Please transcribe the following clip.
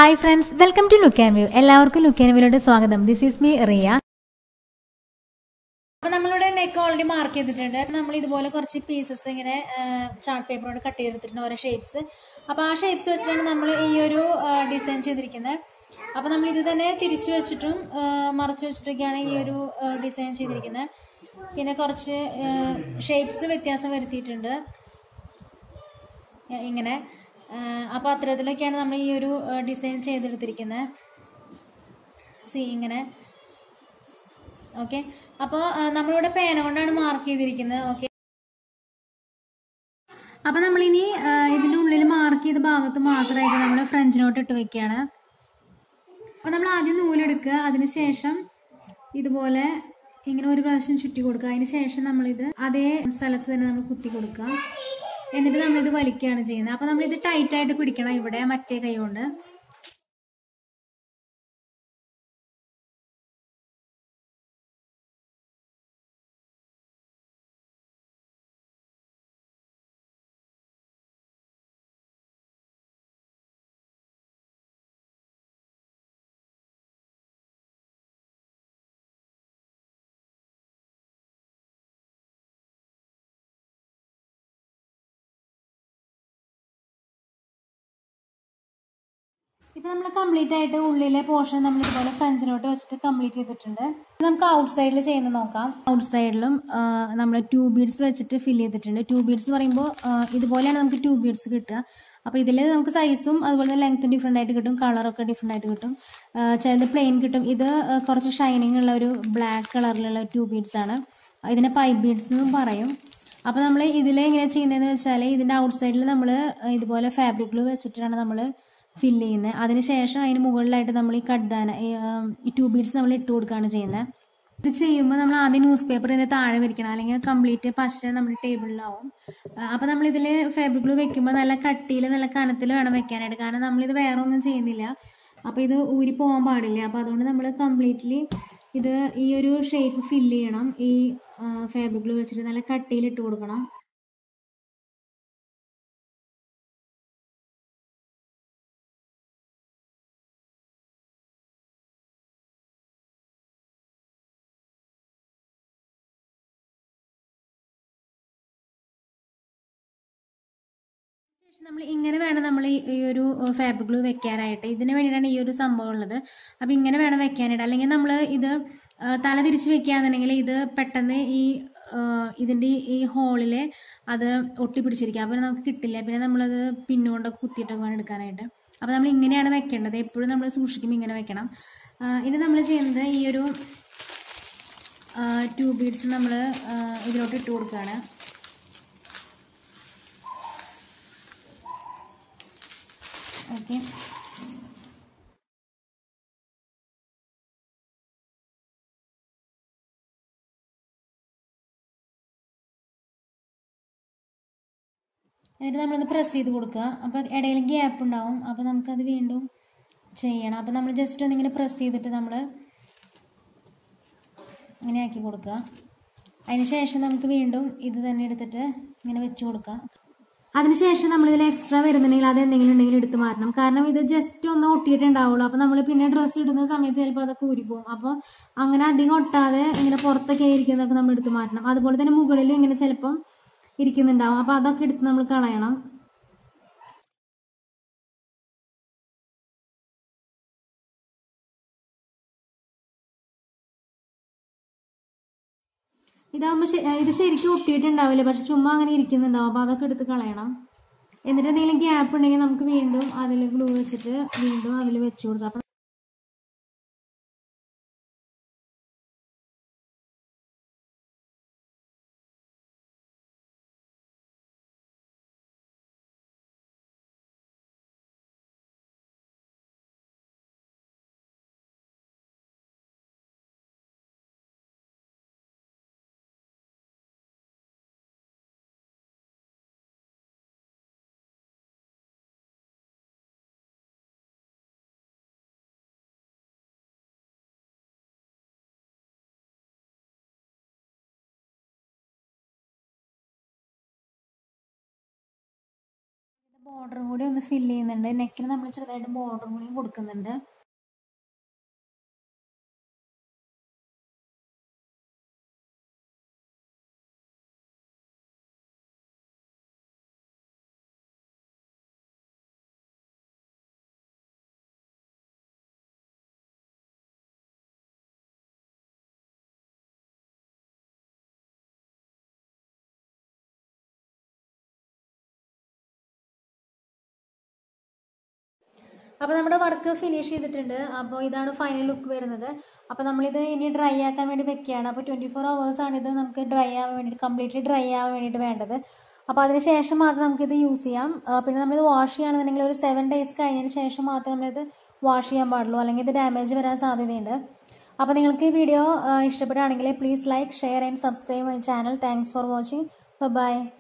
hi friends welcome to look and view എല്ലാവർക്കും look and വ്യൂലോട്ട് സ്വാഗതം ദിസ് ഈസ് മീ റിയ അപ്പൊ നമ്മളിവിടെ നെക്ക് ഓൾറെഡി മാർക്ക് ചെയ്തിട്ടുണ്ട് നമ്മൾ ഇതുപോലെ കുറച്ച് പീസസ് ഇങ്ങനെ ചാർട്ട് പേപ്പറോട് കട്ട് ചെയ്തെടുത്തിട്ടുണ്ട് ഓരോ ഷേപ്സ് അപ്പൊ ആ ഷേപ്സ് വെച്ചിട്ടാണ് നമ്മൾ ഈ ഒരു ഡിസൈൻ ചെയ്തിരിക്കുന്നത് അപ്പൊ നമ്മൾ ഇത് തന്നെ തിരിച്ചു വെച്ചിട്ടും ആ, മറച്ചു വെച്ചിട്ടൊക്കെയാണ് ഈ ഒരു ഡിസൈൻ ചെയ്തിരിക്കുന്നത് പിന്നെ കുറച്ച് ഷേപ്സ് വ്യത്യാസം വരുത്തിയിട്ടുണ്ട് ഏ, ഇങ്ങനെ ആ, അപ്പൊ അത്തരത്തിലൊക്കെയാണ് നമ്മൾ ഈ ഒരു ഡിസൈൻ ചെയ്തെടുത്തിരിക്കുന്നത് സി ഇങ്ങനെ ഓക്കെ അപ്പോൾ നമ്മളിവിടെ പേന കൊണ്ടാണ് മാർക്ക് ചെയ്തിരിക്കുന്നത് ഓക്കെ അപ്പൊ നമ്മളിനി ആ, ഇതിന്റെ ഉള്ളിൽ മാർക്ക് ചെയ്ത ഭാഗത്ത് മാത്രമായിട്ട് നമ്മൾ ഫ്രഞ്ച് നോട്ട് ഇട്ട് വെക്കുകയാണ് അപ്പൊ നമ്മൾ ആദ്യം നൂലെടുക്കുക അതിനുശേഷം ഇതുപോലെ ഇങ്ങനെ ഒരു പ്രാവശ്യം ചുറ്റി കൊടുക്കുക അതിന് ശേഷം നമ്മളിത് അതേ സ്ഥലത്ത് തന്നെ നമ്മൾ കുത്തി കൊടുക്കുക എന്നിട്ട് നമ്മളിത് വലിക്കുകയാണ് ചെയ്യുന്നത് അപ്പൊ നമ്മളിത് ടൈറ്റ് ആയിട്ട് പിടിക്കണം ഇവിടെ മറ്റേ കൈ കൊണ്ട് ഇപ്പൊ നമ്മൾ കംപ്ലീറ്റ് ആയിട്ട് ഉള്ളിലെ പോർഷൻ നമ്മൾ ഇതുപോലെ ഫ്രഞ്ചിലോട്ട് വെച്ചിട്ട് കംപ്ലീറ്റ് ചെയ്തിട്ടുണ്ട് ഇത് നമുക്ക് ഔട്ട് സൈഡിൽ ചെയ്യുന്ന നോക്കാം ഔട്ട് സൈഡിലും നമ്മൾ ടൂ ബീഡ്സ് വെച്ചിട്ട് ഫിൽ ചെയ്തിട്ടുണ്ട് ടൂ ബീഡ്സ് പറയുമ്പോൾ ഇതുപോലെയാണ് നമുക്ക് ടൂ ബീഡ്സ് കിട്ടുക അപ്പോൾ ഇതിൽ നമുക്ക് സൈസും അതുപോലെ തന്നെ ലെങ്ത്തും ഡിഫറെൻ്റ് ആയിട്ട് കിട്ടും കളറൊക്കെ ഡിഫറെൻ്റ് ആയിട്ട് കിട്ടും ആ, ചിലത് പ്ലെയിൻ കിട്ടും ഇത് ആ, കുറച്ച് ഷൈനിങ് ഉള്ള ഒരു ബ്ലാക്ക് കളറിലുള്ള ടൂ ബീഡ്സ് ആണ് ഇതിനെ പൈപ്പ് ബീഡ്സ് എന്നും പറയും അപ്പോൾ നമ്മൾ ഇതിൽ എങ്ങനെ ചെയ്യുന്നതെന്ന് വെച്ചാൽ ഇതിൻ്റെ ഔട്ട് സൈഡിൽ നമ്മൾ ഇതുപോലെ ഫാബ്രിക് ഗ്ലൂ വെച്ചിട്ടാണ് നമ്മൾ ഫില്ല് ചെയ്യുന്നത് അതിനുശേഷം അതിന് മുകളിലായിട്ട് നമ്മൾ ഈ കഡ്ദാന ഈ, ആം, ഈ ടൂ ബീഡ്സ് നമ്മൾ ഇട്ട് കൊടുക്കുകയാണ് ചെയ്യുന്നത് ഇത് ചെയ്യുമ്പോൾ നമ്മൾ ആദ്യം ന്യൂസ് പേപ്പർ ഇതിന്റെ താഴെ വരിക്കണം അല്ലെങ്കിൽ കംപ്ലീറ്റ് പശ നമ്മുടെ ടേബിളിലാവും അപ്പോൾ നമ്മൾ ഇതിൽ ഫാബ്രിക് ഗ്ലൂ വെക്കുമ്പോൾ നല്ല കട്ടിയിൽ നല്ല കനത്തിൽ വേണം വെക്കാനായിട്ട് കാരണം നമ്മളിത് വേറെ ഒന്നും ചെയ്യുന്നില്ല അപ്പോൾ ഇത് ഊരി പോകാൻ പാടില്ല അപ്പോൾ അതുകൊണ്ട് നമ്മൾ കംപ്ലീറ്റ്ലി ഇത് ഈ ഒരു ഷേപ്പ് ഫില്ല് ചെയ്യണം ഈ ഫാബ്രിക് ഗ്ലൂ വെച്ചിട്ട് നല്ല കട്ടിയിൽ ഇട്ട് കൊടുക്കണം നമ്മൾ ഇങ്ങനെ വേണം നമ്മൾ ഈ ഈ ഒരു ഫാബ്രിക് ഗ്ലൂ വെക്കാനായിട്ട് ഇതിന് വേണ്ടിയിട്ടാണ് ഈ ഒരു സംഭവം ഉള്ളത് അപ്പം ഇങ്ങനെ വേണം വെക്കാനായിട്ട് അല്ലെങ്കിൽ നമ്മൾ ഇത് ആ, തല തിരിച്ച് വെക്കുകയാണെന്നുണ്ടെങ്കിൽ ഇത് പെട്ടെന്ന് ഈ ആ, ഇതിൻ്റെ ഈ ഹോളിൽ അത് ഒട്ടിപ്പിടിച്ചിരിക്കുക അപ്പം നമുക്ക് കിട്ടില്ല പിന്നെ നമ്മളത് പിന്നുകൊണ്ടൊക്കെ കുത്തിയിട്ടൊക്കെ വേണം എടുക്കാനായിട്ട് അപ്പം നമ്മൾ ഇങ്ങനെയാണ് വെക്കേണ്ടത് എപ്പോഴും നമ്മൾ സൂക്ഷിക്കുമ്പോൾ ഇങ്ങനെ വെക്കണം ആ, ഇത് നമ്മൾ ചെയ്യുന്നത് ഈ ഒരു ടൂ ബീഡ്സ് നമ്മൾ ഇതിലോട്ട് ഇട്ട് കൊടുക്കുകയാണ് ഓക്കെ എന്നിട്ട് നമ്മളൊന്ന് പ്രസ് ചെയ്ത് കൊടുക്കുക അപ്പോൾ ഇടയിൽ ഗ്യാപ്പ് ഉണ്ടാവും അപ്പോൾ നമുക്കത് വീണ്ടും ചെയ്യണം അപ്പോൾ നമ്മൾ ജസ്റ്റ് ഒന്നിങ്ങനെ പ്രസ് ചെയ്തിട്ട് നമ്മൾ ഇങ്ങനെ ആക്കി കൊടുക്കുക അതിന് ശേഷം നമുക്ക് വീണ്ടും ഇത് തന്നെ എടുത്തിട്ട് ഇങ്ങനെ വെച്ച് കൊടുക്കാം അതിനുശേഷം നമ്മൾ ഇതിൽ എക്സ്ട്രാ വരുന്നുണ്ടെങ്കിൽ അത് എന്തെങ്കിലും ഉണ്ടെങ്കിൽ എടുത്ത് മാറ്റണം കാരണം ഇത് ജസ്റ്റ് ഒന്ന് ഒട്ടിയിട്ടുണ്ടാവുള്ളൂ അപ്പോൾ നമ്മൾ പിന്നെ ഡ്രസ്സ് ഇടുന്ന സമയത്ത് ചിലപ്പോൾ അതൊക്കെ ഊരിപ്പോവും അപ്പോൾ അങ്ങനെ അധികം ഒട്ടാതെ ഇങ്ങനെ പുറത്തൊക്കെ ഇരിക്കുന്നതൊക്കെ നമ്മൾ എടുത്ത് മാറ്റണം അതുപോലെ തന്നെ മുകളിലും ഇങ്ങനെ ചിലപ്പം ഇരിക്കുന്നുണ്ടാവും അപ്പോൾ അതൊക്കെ എടുത്ത് നമ്മൾ കളയണം ഇതാകുമ്പോൾ ഇത് ശരിക്കും ഒട്ടിയിട്ടുണ്ടാവില്ല പക്ഷെ ചുമ്മാ അങ്ങനെ ഇരിക്കുന്നുണ്ടാവും അപ്പോൾ അതൊക്കെ എടുത്ത് കളയണം എന്നിട്ട് എന്തെങ്കിലും ഗ്യാപ്പ് ഉണ്ടെങ്കിൽ നമുക്ക് വീണ്ടും അതിൽ ഗ്ലൂ വെച്ചിട്ട് വീണ്ടും അതിൽ വെച്ച് കൊടുക്കാം അപ്പം ബോർഡറും കൂടി ഒന്ന് ഫില്ല് ചെയ്യുന്നുണ്ട് നെക്കിന് നമ്മൾ ചെറുതായിട്ട് ബോർഡറും കൂടി കൊടുക്കുന്നുണ്ട് അപ്പോൾ നമ്മുടെ വർക്ക് ഫിനിഷ് ചെയ്തിട്ടുണ്ട് അപ്പോൾ ഇതാണ് ഫൈനൽ ലുക്ക് വരുന്നത് അപ്പോൾ നമ്മളിത് ഇനി ഡ്രൈ ആക്കാൻ വേണ്ടി വെക്കുകയാണ് അപ്പോൾ ട്വൻറ്റി ഫോർ അവേഴ്സ് ആണ് ഇത് നമുക്ക് ഡ്രൈ ആവാൻ വേണ്ടിയിട്ട് കംപ്ലീറ്റ്ലി ഡ്രൈ ആവാൻ വേണ്ടിയിട്ട് വേണ്ടത് അപ്പോൾ അതിന് ശേഷം മാത്രം നമുക്കിത് യൂസ് ചെയ്യാം ആ, പിന്നെ നമ്മളിത് വാഷ് ചെയ്യുകയാണെന്നുണ്ടെങ്കിൽ ഒരു സെവൻ ഡേയ്സ് കഴിഞ്ഞതിന് ശേഷം മാത്രമേ നമ്മളിത് വാഷ് ചെയ്യാൻ പാടുള്ളൂ അല്ലെങ്കിൽ ഇത് ഡാമേജ് വരാൻ സാധ്യതയുണ്ട് അപ്പോൾ നിങ്ങൾക്ക് ഈ വീഡിയോ ഇഷ്ടപ്പെടുകയാണെങ്കിൽ please like share and subscribe my channel thanks for watching by